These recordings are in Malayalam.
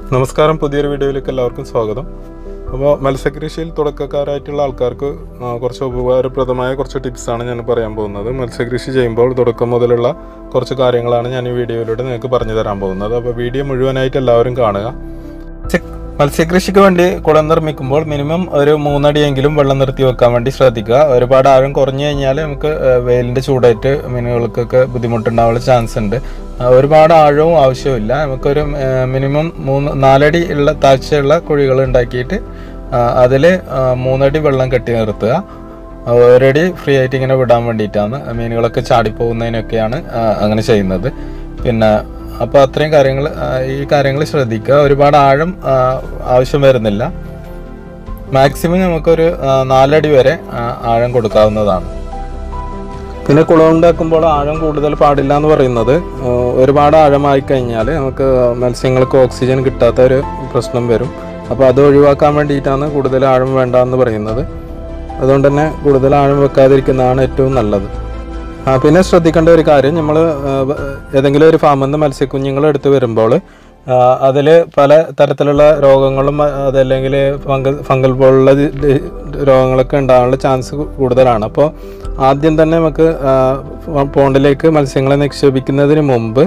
നമസ്കാരം പുതിയൊരു വീഡിയോയിലേക്ക് എല്ലാവർക്കും സ്വാഗതം അപ്പോൾ മത്സ്യകൃഷിയിൽ തുടക്കക്കാരായിട്ടുള്ള ആൾക്കാർക്ക് ആ, കുറച്ച് ഉപകാരപ്രദമായ കുറച്ച് ടിപ്സാണ് ഞാൻ പറയാൻ പോകുന്നത് മത്സ്യകൃഷി ചെയ്യുമ്പോൾ തുടക്കം മുതലുള്ള കുറച്ച് കാര്യങ്ങളാണ് ഞാൻ ഈ വീഡിയോയിലൂടെ നിങ്ങൾക്ക് പറഞ്ഞു തരാൻ പോകുന്നത് അപ്പോൾ വീഡിയോ മുഴുവനായിട്ട് എല്ലാവരും കാണുക മത്സ്യ- മത്സ്യകൃഷിക്ക് വേണ്ടി കുളം നിർമ്മിക്കുമ്പോൾ മിനിമം ഒരു മൂന്നടിയെങ്കിലും വെള്ളം നിർത്തി വെക്കാൻ വേണ്ടി ശ്രദ്ധിക്കുക ഒരുപാട് ആഴം കുറഞ്ഞു കഴിഞ്ഞാൽ നമുക്ക് ആ, വെയിലിന്റെ ചൂടായിട്ട് മീനുകൾക്കൊക്കെ ബുദ്ധിമുട്ടുണ്ടാവാനുള്ള ചാൻസ് ഉണ്ട് ആ, ഒരുപാട് ആഴവും ആവശ്യമില്ല നമുക്കൊരു മിനിമം മൂന്ന് നാലടി ഉള്ള താഴ്ചയുള്ള കുഴികൾ ഉണ്ടാക്കിയിട്ട് അതിൽ മൂന്നടി വെള്ളം കെട്ടി നിർത്തുക ആ, ഒരടി ഫ്രീ ആയിട്ട് ഇങ്ങനെ വിടാൻ വേണ്ടിയിട്ടാണ് മീനുകളൊക്കെ ചാടിപ്പോകുന്നതിനൊക്കെയാണ് ആ, അങ്ങനെ ചെയ്യുന്നത് പിന്നെ അപ്പോൾ അത്രയും കാര്യങ്ങൾ ഈ കാര്യങ്ങൾ ശ്രദ്ധിക്കുക ഒരുപാട് ആഴം ആ, ആവശ്യം വരുന്നില്ല മാക്സിമം നമുക്കൊരു ആ, നാലടി വരെ ആ, ആഴം കൊടുക്കാവുന്നതാണ് പിന്നെ കുളം ഉണ്ടാക്കുമ്പോൾ ആഴം കൂടുതൽ പാടില്ല എന്ന് പറയുന്നത് ആ, ഒരുപാട് ആഴമായി കഴിഞ്ഞാൽ നമുക്ക് മത്സ്യങ്ങൾക്ക് ഓക്സിജൻ കിട്ടാത്ത ഒരു പ്രശ്നം വരും അപ്പോൾ അത് ഒഴിവാക്കാൻ വേണ്ടിയിട്ടാണ് കൂടുതൽ ആഴം വേണ്ട എന്ന് പറയുന്നത് അതുകൊണ്ട് തന്നെ കൂടുതൽ ആഴം വെക്കാതിരിക്കുന്നതാണ് ഏറ്റവും നല്ലത് ആ, പിന്നെ ശ്രദ്ധിക്കേണ്ട ഒരു കാര്യം നമ്മൾ ഏതെങ്കിലും ഒരു ഫാമിൽ നിന്ന് മത്സ്യക്കുഞ്ഞുങ്ങൾ എടുത്ത് വരുമ്പോൾ അതിൽ പല തരത്തിലുള്ള രോഗങ്ങളും അ- അതല്ലെങ്കിൽ ഫംഗൽ ഫംഗൽ പോലുള്ള ദി- ദി- രോഗങ്ങളൊക്കെ ഉണ്ടാകാനുള്ള ചാൻസ് കൂടുതലാണ് അപ്പോൾ ആദ്യം തന്നെ നമുക്ക് ആ, പോണ്ടിലേക്ക് മത്സ്യങ്ങളെ നിക്ഷേപിക്കുന്നതിന് മുമ്പ്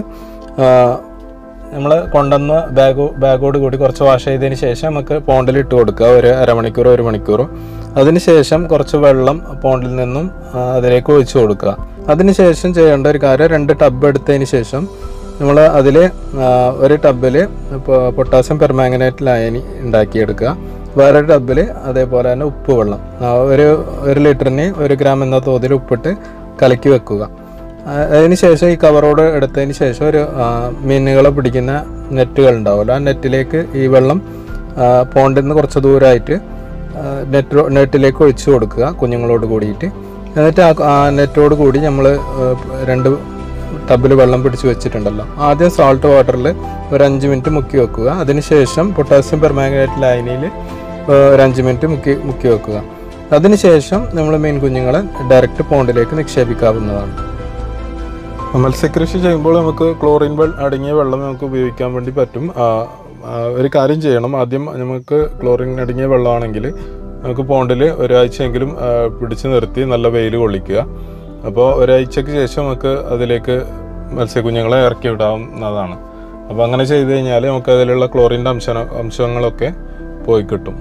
നമ്മൾ കൊണ്ടുവന്ന ബാഗ് ബാഗോട് കൂടി കുറച്ച് വാഷ് ചെയ്തതിന് ശേഷം നമുക്ക് പോണ്ടിൽ ഇട്ട് കൊടുക്കുക ഒരു അരമണിക്കൂറോ ഒരു മണിക്കൂറോ അതിനുശേഷം കുറച്ച് വെള്ളം പോണ്ടിൽ നിന്നും ആ, അതിലേക്ക് ഒഴിച്ചു കൊടുക്കുക അതിനുശേഷം ചെയ്യേണ്ട ഒരു കാര്യം രണ്ട് ടബ് എടുത്തതിന് ശേഷം നമ്മൾ അതിൽ ഒരു ടബിൽ പൊട്ടാസ്യം പെർമാംഗനേറ്റ് ലായനി ഉണ്ടാക്കിയെടുക്കുക വേറൊരു ടബിൽ അതേപോലെ തന്നെ ഉപ്പ് വെള്ളം ആ, ഒരു ഒരു ലിറ്ററിന് ഒരു ഗ്രാം എന്ന തോതിൽ ഉപ്പിട്ട് കലക്കി വെക്കുക ആ, അതിനുശേഷം ഈ കവറോട് എടുത്തതിന് ശേഷം ഒരു ആ, മീനുകളെ പിടിക്കുന്ന നെറ്റുകൾ ഉണ്ടാവുമല്ലോ ആ നെറ്റിലേക്ക് ഈ വെള്ളം ആ, പോണ്ടിൽ നിന്ന് കുറച്ച് ദൂരമായിട്ട് ആ, നെറ്റ് നെറ്റിലേക്ക് ഒഴിച്ചു കൊടുക്കുക കുഞ്ഞുങ്ങളോട് കൂടിയിട്ട് എന്നിട്ട് ആ ആ നെറ്റോട് കൂടി നമ്മൾ രണ്ട് ടബിൽ വെള്ളം പിടിച്ച് വെച്ചിട്ടുണ്ടല്ലോ ആദ്യം സോൾട്ട് വാട്ടറിൽ ഒരു അഞ്ച് മിനിറ്റ് മുക്കി വെക്കുക അതിനുശേഷം പൊട്ടാസ്യം പെർമാംഗനേറ്റ് ലൈനിൽ ഒരു അഞ്ച് മിനിറ്റ് മുക്കി മുക്കി വെക്കുക അതിനുശേഷം നമ്മൾ മീൻ കുഞ്ഞുങ്ങളെ ഡയറക്റ്റ് പോണ്ടിലേക്ക് നിക്ഷേപിക്കാവുന്നതാണ് മത്സ്യകൃഷി ചെയ്യുമ്പോൾ നമുക്ക് ക്ലോറിൻ വെൾ അടങ്ങിയ വെള്ളം നമുക്ക് ഉപയോഗിക്കാൻ വേണ്ടി പറ്റും ആ, ആ, ഒരു കാര്യം ചെയ്യണം ആദ്യം നമുക്ക് ക്ലോറിൻ അടങ്ങിയ വെള്ളമാണെങ്കിൽ നമുക്ക് പോണ്ടിൽ ഒരാഴ്ചയെങ്കിലും ആ, പിടിച്ചു നിർത്തി നല്ല വെയിൽ കൊള്ളിക്കുക അപ്പോൾ ഒരാഴ്ചക്ക് ശേഷം നമുക്ക് അതിലേക്ക് മത്സ്യക്കുഞ്ഞുങ്ങളെ ഇറക്കി വിടാവുന്നതാണ് അപ്പോൾ അങ്ങനെ ചെയ്ത് കഴിഞ്ഞാൽ നമുക്ക് അതിലുള്ള ക്ലോറിൻ്റെ അംശ അംശങ്ങളൊക്കെ പോയി കിട്ടും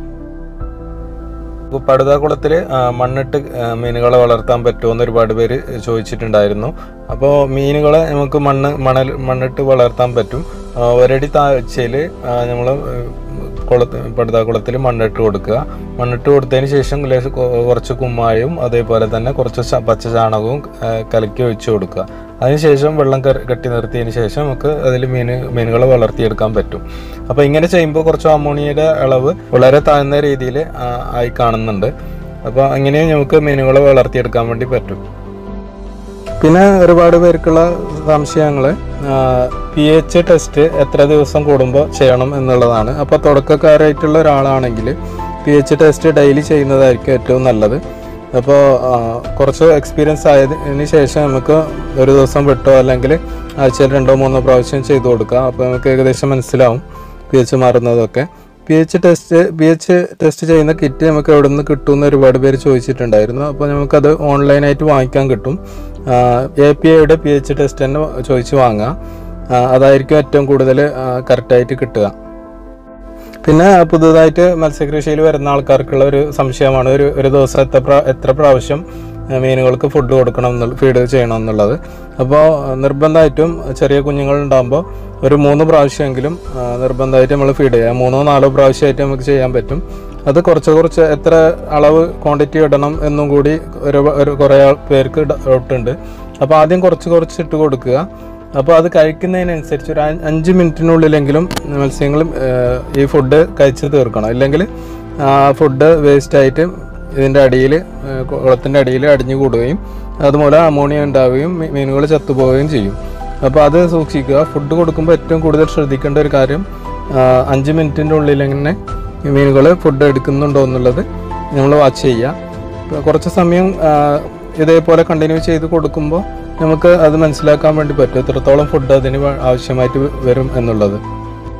പടുതാക്കുളത്തിൽ മണ്ണിട്ട് ആ, മീനുകളെ വളർത്താൻ പറ്റുമോ എന്ന് ഒരുപാട് പേര് ചോദിച്ചിട്ടുണ്ടായിരുന്നു അപ്പോൾ മീനുകളെ നമുക്ക് മണ്ണ് മണൽ മണ്ണിട്ട് വളർത്താൻ പറ്റും ആ, ഒരടി താഴ്ചയിൽ നമ്മൾ കുളത്ത് പടുതാക്കുളത്തിൽ മണ്ണിട്ട് കൊടുക്കുക മണ്ണിട്ട് കൊടുത്തതിന് ശേഷം ലേശം കൊ- കുറച്ച് കുമ്മായും അതേപോലെ തന്നെ കുറച്ച് ച- പച്ച ചാണകവും ആ, കലക്കി ഒഴിച്ചു കൊടുക്കുക അതിനുശേഷം വെള്ളം കെറി- കെട്ടി നിർത്തിയതിന് ശേഷം നമുക്ക് അതിൽ മീൻ മീനുകളെ വളർത്തിയെടുക്കാൻ പറ്റും അപ്പോൾ ഇങ്ങനെ ചെയ്യുമ്പോൾ കുറച്ച് അമോണിയയുടെ അളവ് വളരെ താഴ്ന്ന രീതിയിൽ ആയി കാണുന്നുണ്ട് അപ്പോൾ അങ്ങനെ നമുക്ക് മീനുകളെ വളർത്തിയെടുക്കാൻ വേണ്ടി പറ്റും പിന്നെ ഒരുപാട് പേർക്കുള്ള സംശയങ്ങൾ പി എച്ച് ടെസ്റ്റ് എത്ര ദിവസം കൂടുമ്പോൾ ചെയ്യണം എന്നുള്ളതാണ് അപ്പോൾ തുടക്കക്കാരായിട്ടുള്ള ഒരാളാണെങ്കിൽ പി എച്ച് ടെസ്റ്റ് ഡെയിലി ചെയ്യുന്നതായിരിക്കും ഏറ്റവും നല്ലത് അപ്പോൾ കുറച്ച് എക്സ്പീരിയൻസ് ആയതിന് ശേഷം നമുക്ക് ഒരു ദിവസം വിട്ടോ അല്ലെങ്കിൽ ആഴ്ചയിൽ രണ്ടോ മൂന്നോ പ്രാവശ്യം ചെയ്തു കൊടുക്കാം അപ്പോൾ നമുക്ക് ഏകദേശം മനസ്സിലാവും പി എച്ച് മാറുന്നതൊക്കെ P H test P H test ചെയ്യുന്ന കിറ്റ് നമുക്ക് എവിടെ നിന്ന് കിട്ടുമെന്ന് ഒരുപാട് പേര് ചോദിച്ചിട്ടുണ്ടായിരുന്നു അപ്പോൾ നമുക്കത് ഓൺലൈനായിട്ട് വാങ്ങിക്കാൻ കിട്ടും എ പി ഐയുടെ പി എച്ച് ടെസ്റ്റ് തന്നെ ചോദിച്ച് വാങ്ങാം ആ, അതായിരിക്കും ഏറ്റവും കൂടുതൽ കറക്റ്റായിട്ട് കിട്ടുക പിന്നെ പുതുതായിട്ട് മത്സ്യകൃഷിയിൽ വരുന്ന ആൾക്കാർക്കുള്ള ഒരു സംശയമാണ് ഒരു ഒരു ദിവസം എത്ര പ്രാ- എത്ര പ്രാവശ്യം ആ, മീനുകൾക്ക് ഫുഡ് കൊടുക്കണം എന്നുള്ള ഫീഡ് ചെയ്യണം എന്നുള്ളത് അപ്പോൾ നിർബന്ധമായിട്ടും ചെറിയ കുഞ്ഞുങ്ങൾ ഉണ്ടാകുമ്പോൾ ഒരു മൂന്ന് പ്രാവശ്യമെങ്കിലും ആ, നിർബന്ധമായിട്ട് നമ്മൾ ഫീഡ് ചെയ്യാം മൂന്നോ നാലോ പ്രാവശ്യമായിട്ട് നമുക്ക് ചെയ്യാൻ പറ്റും അത് കുറച്ച് കുറച്ച് എത്ര അളവ് ക്വാണ്ടിറ്റി ഇടണം എന്നും കൂടി ഒരു ഒരു കുറേ ആൾ പേർക്ക് ഡൗട്ട് ഉണ്ട് അപ്പോൾ ആദ്യം കുറച്ച് കുറച്ച് ഇട്ട് കൊടുക്കുക അപ്പോൾ അത് കഴിക്കുന്നതിനനുസരിച്ച് ഒരു അഞ്ച് അഞ്ച് മിനിറ്റിനുള്ളിലെങ്കിലും മത്സ്യങ്ങളും ഏഹ്, ഈ ഫുഡ് കഴിച്ച് തീർക്കണം ഇല്ലെങ്കിൽ ആ ഫുഡ് വേസ്റ്റായിട്ട് ഇതിൻ്റെ അടിയിൽ കുളത്തിൻ്റെ അടിയിൽ അടിഞ്ഞു കൂടുകയും അതുമൂലം അമോണിയ ഉണ്ടാവുകയും മീ- മീനുകൾ ചത്തുപോവുകയും ചെയ്യും അപ്പോൾ അത് സൂക്ഷിക്കുക ഫുഡ് കൊടുക്കുമ്പോൾ ഏറ്റവും കൂടുതൽ ശ്രദ്ധിക്കേണ്ട ഒരു കാര്യം ആ, അഞ്ച് മിനിറ്റിൻ്റെ ഉള്ളിൽ തന്നെ മീനുകൾ ഫുഡ് എടുക്കുന്നുണ്ടോ എന്നുള്ളത് നമ്മൾ വാച്ച് ചെയ്യുക ഇപ്പൊ കുറച്ച് സമയം ആ, ഇതേപോലെ കണ്ടിന്യൂ ചെയ്ത് കൊടുക്കുമ്പോൾ നമുക്ക് അത് മനസ്സിലാക്കാൻ വേണ്ടി പറ്റും എത്രത്തോളം ഫുഡ് അതിന് വ- ആവശ്യമായിട്ട് വരും എന്നുള്ളത്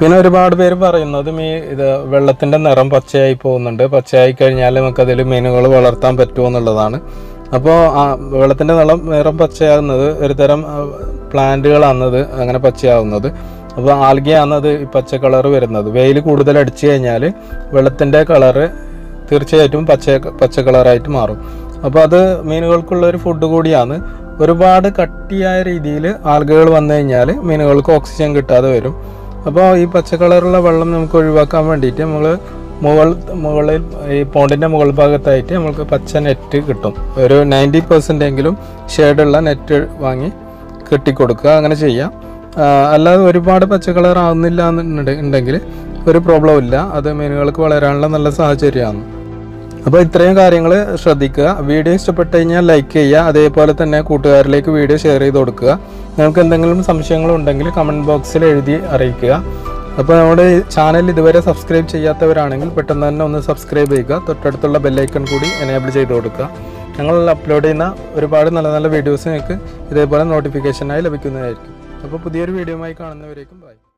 പിന്നെ ഒരുപാട് പേര് പറയുന്നത് മീ ഇത് വെള്ളത്തിന്റെ നിറം പച്ചയായി പോകുന്നുണ്ട് പച്ചയായി കഴിഞ്ഞാൽ നമുക്കതിൽ മീനുകൾ വളർത്താൻ പറ്റുമോ എന്നുള്ളതാണ് അപ്പോൾ വെള്ളത്തിന്റെ നിറം നിറം പച്ചയാകുന്നത് ഒരുതരം പ്ലാന്റുകളാണത് അങ്ങനെ പച്ചയാവുന്നത് അപ്പോൾ ആൽഗയാണത് ഈ പച്ച കളർ വരുന്നത് വെയിൽ കൂടുതൽ അടിച്ചു കഴിഞ്ഞാൽ വെള്ളത്തിന്റെ കളറ് തീർച്ചയായിട്ടും പച്ച പച്ച കളറായിട്ട് മാറും അപ്പോൾ അത് മീനുകൾക്കുള്ള ഒരു ഫുഡ് കൂടിയാണ് ഒരുപാട് കട്ടിയായ രീതിയിൽ ആൽഗകൾ വന്നു കഴിഞ്ഞാൽ മീനുകൾക്ക് ഓക്സിജൻ കിട്ടാതെ വരും അപ്പോൾ ഈ പച്ച കളറുള്ള വെള്ളം നമുക്ക് ഒഴിവാക്കാൻ വേണ്ടിയിട്ട് നമ്മൾ മുകൾ മുകളിൽ ഈ പോണ്ടിൻ്റെ മുകൾ ഭാഗത്തായിട്ട് നമുക്ക് പച്ച നെറ്റ് കിട്ടും ഒരു നയൻറ്റി പെർസെൻ്റ് എങ്കിലും ഷെയ്ഡുള്ള നെറ്റ് വാങ്ങി കെട്ടിക്കൊടുക്കുക അങ്ങനെ ചെയ്യാം ആ, അല്ലാതെ ഒരുപാട് പച്ച കളർ ആവുന്നില്ല എന്നുണ്ടെ- ഉണ്ടെങ്കിൽ ഒരു പ്രോബ്ലം ഇല്ല അത് മീനുകൾക്ക് വളരാനുള്ള നല്ല സാഹചര്യമാണ് അപ്പോൾ ഇത്രയും കാര്യങ്ങൾ ശ്രദ്ധിക്കുക വീഡിയോ ഇഷ്ടപ്പെട്ട് കഴിഞ്ഞാൽ ലൈക്ക് ചെയ്യുക അതേപോലെ തന്നെ കൂട്ടുകാരിലേക്ക് വീഡിയോ ഷെയർ ചെയ്ത് കൊടുക്കുക നിങ്ങൾക്ക് എന്തെങ്കിലും സംശയങ്ങളുണ്ടെങ്കിൽ കമൻറ്റ് ബോക്സിൽ എഴുതി അറിയിക്കുക അപ്പോൾ നമ്മുടെ ഈ ചാനൽ ഇതുവരെ സബ്സ്ക്രൈബ് ചെയ്യാത്തവരാണെങ്കിൽ പെട്ടെന്ന് തന്നെ ഒന്ന് സബ്സ്ക്രൈബ് ചെയ്യുക തൊട്ടടുത്തുള്ള ബെല്ലൈക്കൺ കൂടി എനേബിൾ ചെയ്ത് കൊടുക്കുക ഞങ്ങൾ അപ്ലോഡ് ചെയ്യുന്ന ഒരുപാട് നല്ല നല്ല വീഡിയോസ് നിങ്ങൾക്ക് ഇതേപോലെ നോട്ടിഫിക്കേഷനായി ലഭിക്കുന്നതായിരിക്കും അപ്പോൾ പുതിയൊരു വീഡിയോയുമായി കാണുന്നവരേക്കും ബൈ